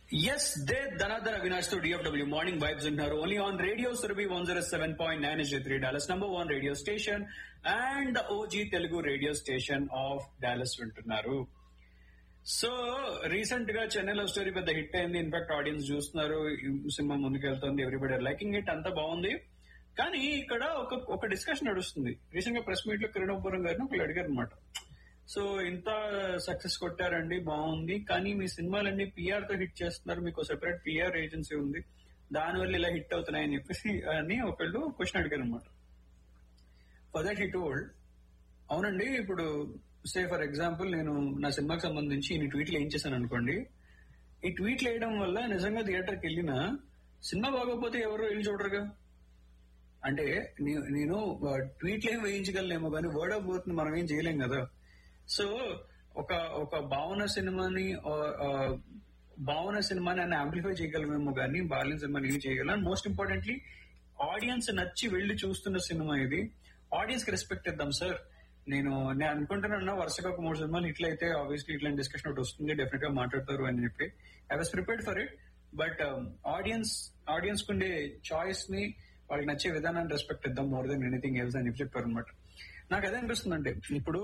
yes they ధనాధన అవినాష్ తో DFW morning vibes ఉంటున్నారు only on radio Surabhi one zero seven point nine is three Dallas number one radio station and the OG Telugu radio station of Dallas వింటున్నారు so recent గా Chennai love story పెద్ద hit అయింది in fact audience చూస్తున్నారు ఈ cinema ముందుకెళ్తుంది everybody liking it అంతా బాగుంది కానీ ఇక్కడ ఒక ఒక డిస్కషన్ నడుస్తుంది రీసెంట్ గా ప్రెస్ మీట్ లో కిరణపురం గారిని ఒకళ్ళు అడిగారు అనమాట సో ఇంత సక్సెస్ కొట్టారండి బాగుంది కానీ మీ సినిమాలన్నీ పిఆర్ తో హిట్ చేస్తున్నారు మీకు సెపరేట్ పిఆర్ ఏజెన్సీ ఉంది దానివల్ల ఇలా హిట్ అవుతున్నాయని చెప్పేసి అని ఒకళ్ళు క్వశ్చన్ అడిగారు అనమాట ఫర్ దట్ హిట్ ఓల్డ్ అవునండి ఇప్పుడు సే ఫర్ ఎగ్జాంపుల్ నేను నా సినిమాకి సంబంధించి ఈ ట్వీట్లు ఏం చేశాను అనుకోండి ఈ ట్వీట్లు వేయడం వల్ల నిజంగా థియేటర్కి వెళ్ళినా సినిమా బాగోకపోతే ఎవరు వెళ్ళి చూడరుగా అంటే నే- నేను ట్వీట్లు ఏం వేయించగలనేమో కానీ వర్డ్ ఆఫ్ మౌత్ మనం ఏం చేయలేం కదా సో ఒక ఒక భావన సినిమాని ఆ, ఆ, భావన సినిమాని అని యాంప్లిఫై చేయగలమేమో కానీ బాల్యం సినిమాని ఏం చేయగలం మోస్ట్ ఇంపార్టెంట్లీ ఆడియన్స్ నచ్చి వెళ్లి చూస్తున్న సినిమా ఇది ఆడియన్స్ కి రెస్పెక్ట్ ఇద్దాం సార్ నేను నేను అనుకుంటున్నా వరుసగా ఒక మూడు సినిమాలు ఇట్లా అయితే ఆబ్వియస్లీ ఇట్లాంటి డిస్కషన్ ఒకటి వస్తుంది డెఫినెట్ గా మాట్లాడతారు అని చెప్పి I was prepared for it but audience audience కుండే చాయిస్ ని వాళ్ళకి నచ్చే విధానాన్ని రెస్పెక్ట్ ఇద్దాం మోర్ దెన్ ఎనీథింగ్ ఎల్స్ అని చెప్పి చెప్పారు అనమాట నాకు అదే అనిపిస్తుంది అంటే ఇప్పుడు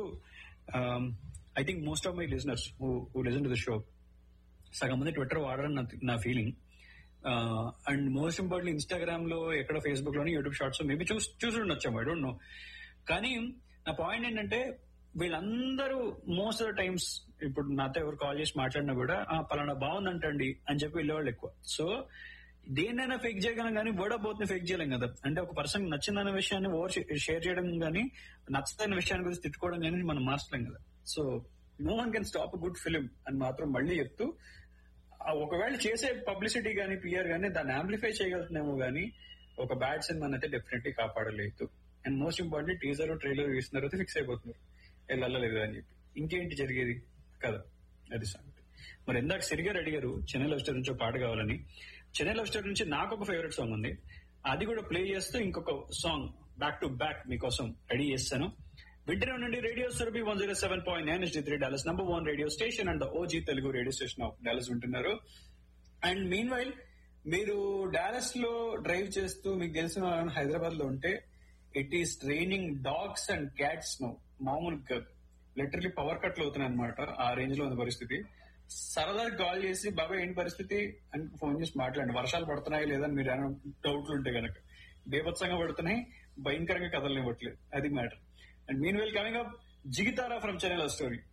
I think most of my listeners who listen to the show సగం మంది ట్విట్టర్ వాడరని నా- నా feeling and most important Instagram లో ఎక్కడ ఫేస్బుక్ లోని యూట్యూబ్ షార్ట్స్ మేబీ చూసి చూసి ఉండొచ్చాము ఐ డోంట్ నో కానీ నా పాయింట్ ఏంటంటే వీళ్ళందరూ మోస్ట్ ఆఫ్ ద టైమ్స్ ఇప్పుడు నాతో ఎవరు కాల్ చేసి మాట్లాడినా కూడా "ఆ, పలానా బాగుందంటండి అని చెప్పి వెళ్ళేవాళ్ళు ఎక్కువ సో దేన్నైనా ఫేక్ చేయగలం కానీ వర్డ్ ఆఫ్ ని ఫేక్ చేయలేం కదా అంటే ఒక పర్సన్ నచ్చిందన్న విషయాన్ని ఓవర్ షేర్ చేయడం కానీ నచ్చదన్న విషయాన్ని గురించి తిట్టుకోవడం కానీ మనం మార్చలేం కదా so no one can stop good film అని మాత్రం మళ్ళీ చెప్తూ ఆ ఒకవేళ చేసే పబ్లిసిటీ గానీ పిఆర్ గానీ దాన్ని ఆంప్లిఫై చేయగలుగుతున్నామో గానీ ఒక బ్యాడ్ సినిమాని అయితే డెఫినెట్లీ కాపాడలేదు and most important teaser trailer వేసిన తర్వాత ఫిక్స్ అయిపోతున్నారు వెళ్ళలేదు అని చెప్పి ఇంకేంటి జరిగేది కదా అది సంగతి మరి ఇందాక సిరిగారు అడిగారు చెన్నై లవ్ స్టోరీ నుంచి ఒక పాట కావాలని చెన్నై లవ్ స్టోరీ నుంచి నాకు ఒక ఫేవరెట్ సాంగ్ ఉంది అది కూడా ప్లే చేస్తూ ఇంకొక సాంగ్ బ్యాక్ టు బ్యాక్ మీకోసం రెడీ చేస్తాను వింటనే ఉండండి radio Surabhi one zero seven point nine S three Dallas number one radio station and OG Telugu radio station of Dallas వింటున్నారు అండ్ మీన్ వైల్ మీరు డాలస్ లో డ్రైవ్ చేస్తూ మీకు తెలిసిన హైదరాబాద్ లో ఉంటే it is training dogs and cats no మామూలుగా literally power కట్లు అవుతున్నాయి అనమాట ఆ రేంజ్ లో ఉంది పరిస్థితి సరదా కాల్ చేసి బాబా ఏంటి పరిస్థితి అని ఫోన్ చేసి మాట్లాడండి వర్షాలు పడుతున్నాయి లేదా మీరు ఏమైనా డౌట్లు ఉంటే గనక బేభత్సంగా పడుతున్నాయి భయంకరంగా కదలనివ్వట్లేదు అది matter and meanwhile coming up జిగితారా ఫ్రమ్ చెన్నై లవ్ స్టోరీ